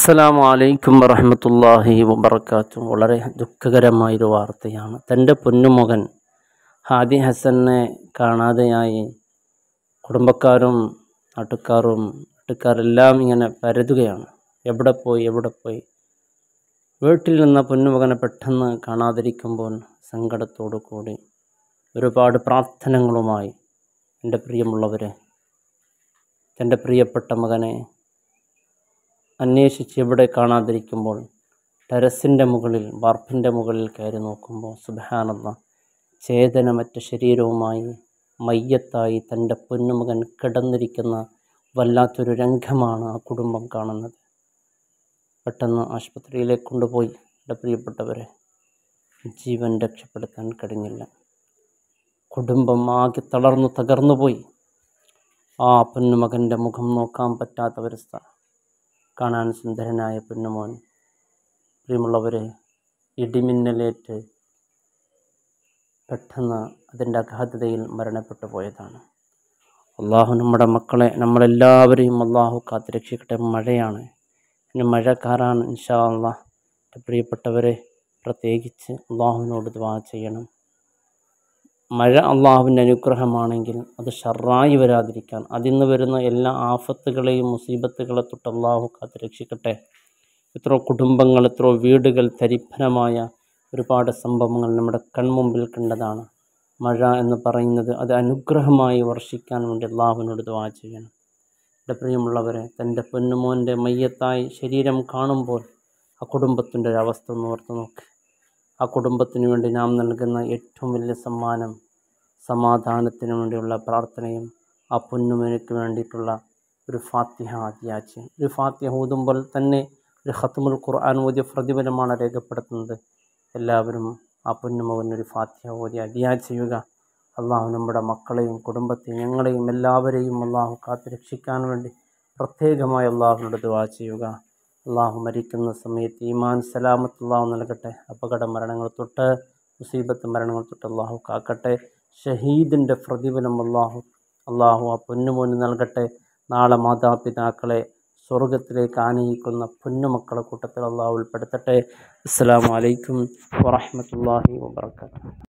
അസ്സലാമു അലൈക്കും വറഹമത്തല്ലാഹി വബർക്കാത്തു വളരെ ദുഃഖകരമായൊരു വാർത്തയാണ് തൻ്റെ പൊന്നുമകൻ ഹാദി ഹസനെ കാണാതെയായി കുടുംബക്കാരും നാട്ടുകാരും നാട്ടുകാരെല്ലാം ഇങ്ങനെ പരതുകയാണ് എവിടെ പോയി എവിടെ പോയി വീട്ടിൽ നിന്ന പൊന്നുമകനെ പെട്ടെന്ന് കാണാതിരിക്കുമ്പോൾ സങ്കടത്തോടു കൂടി ഒരുപാട് പ്രാർത്ഥനകളുമായി എൻ്റെ പ്രിയമുള്ളവരെ തൻ്റെ പ്രിയപ്പെട്ട മകനെ അന്വേഷിച്ച് എവിടെ കാണാതിരിക്കുമ്പോൾ ടെറസിൻ്റെ മുകളിൽ വാർപ്പിൻ്റെ മുകളിൽ കയറി നോക്കുമ്പോൾ സുബഹാനല്ല ചേതനമറ്റ ശരീരവുമായി മയ്യത്തായി തൻ്റെ പൊന്നുമകൻ കിടന്നിരിക്കുന്ന വല്ലാത്തൊരു രംഗമാണ് ആ കുടുംബം കാണുന്നത് പെട്ടെന്ന് ആശുപത്രിയിലേക്ക് കൊണ്ടുപോയി എൻ്റെ പ്രിയപ്പെട്ടവരെ ജീവൻ രക്ഷപ്പെടുത്താൻ കഴിഞ്ഞില്ല കുടുംബം ആകെ തളർന്നു തകർന്നുപോയി ആ പൊന്നുമകൻ്റെ മുഖം നോക്കാൻ പറ്റാത്തവരസ്ഥ കാണാൻ സുന്ദരനായ പൊന്നുമോൻ പ്രിയമുള്ളവരെ ഇടിമിന്നലേറ്റ് പെട്ടെന്ന് അതിൻ്റെ അഗാധതയിൽ മരണപ്പെട്ടു പോയതാണ് അള്ളാഹു നമ്മുടെ മക്കളെ നമ്മളെല്ലാവരെയും അള്ളാഹു കാത്തു രക്ഷിക്കട്ടെ മഴയാണ് ഇനി മഴക്കാരാണ് ഇൻഷാ അള്ളാഹ് എൻ്റെ പ്രിയപ്പെട്ടവരെ പ്രത്യേകിച്ച് അള്ളാഹുവിനോട് ദ്വാ ചെയ്യണം മഴ അള്ളാഹുവിൻ്റെ അനുഗ്രഹമാണെങ്കിൽ അത് ഷറായി വരാതിരിക്കാൻ അതിൽ നിന്ന് വരുന്ന എല്ലാ ആഫത്തുകളെയും മുസീബത്തുകളെ തൊട്ട് അള്ളാഹു കാത്ത് രക്ഷിക്കട്ടെ എത്രയോ കുടുംബങ്ങൾ എത്രയോ വീടുകൾ തരിപ്പനമായ ഒരുപാട് സംഭവങ്ങൾ നമ്മുടെ കൺമുമ്പിൽ കണ്ടതാണ് മഴ എന്ന് പറയുന്നത് അത് അനുഗ്രഹമായി വർഷിക്കാൻ വേണ്ടി അള്ളാഹുവിനോട് ദ്വാ ചെയ്യണം എൻ്റെ പ്രിയമുള്ളവരെ തൻ്റെ പൊന്നുമോൻ്റെ മയ്യത്തായി ശരീരം കാണുമ്പോൾ ആ കുടുംബത്തിൻ്റെ ഒരു അവസ്ഥ ഒന്ന് ഓർത്ത് നോക്ക് ആ കുടുംബത്തിന് വേണ്ടി നാം നൽകുന്ന ഏറ്റവും വലിയ സമ്മാനം സമാധാനത്തിന് വേണ്ടിയുള്ള പ്രാർത്ഥനയും ആ പൊന്നുമനക്ക് വേണ്ടിയിട്ടുള്ള ഒരു ഫാത്തിഹ ആദ്യാച്ച് ഒരു ഫാത്തിഹ ഓതുമ്പോൾ തന്നെ ഒരു ഖത്തുമുൽ ഖുർആൻ ഓതിയ പ്രതിഫലമാണ് രേഖപ്പെടുത്തുന്നത് എല്ലാവരും ആ പൊന്നുമകൻ ഒരു ഫാത്തിഹ ഓതി അദിയാ ചെയ്യുക അള്ളാഹു നമ്മുടെ മക്കളെയും കുടുംബത്തെയും ഞങ്ങളെയും എല്ലാവരെയും അള്ളാഹു കാത്തു രക്ഷിക്കാൻ വേണ്ടി പ്രത്യേകമായി അള്ളാഹുവിനോട് ദുവാ ചെയ്യുക അള്ളാഹു മരിക്കുന്ന സമയത്ത് ഈമാൻ സലാമത്ത് അള്ളാഹു നൽകട്ടെ അപകട മരണങ്ങൾ തൊട്ട് മുസീബത്ത് മരണങ്ങൾ തൊട്ട് അള്ളാഹു കാക്കട്ടെ ഷഹീദിൻ്റെ പ്രതിഫലം അള്ളാഹു അള്ളാഹു ആ പൊന്നുമോന് നൽകട്ടെ നാളെ മാതാപിതാക്കളെ സ്വർഗത്തിലേക്ക് ആനയിക്കുന്ന പൊന്നുമക്കളെ കൂട്ടത്തിൽ അള്ളാഹു ഉൾപ്പെടുത്തട്ടെ അസ്സാം വലൈക്കും വാഹമത്തല്ലാഹി വാബർക്കാത്തു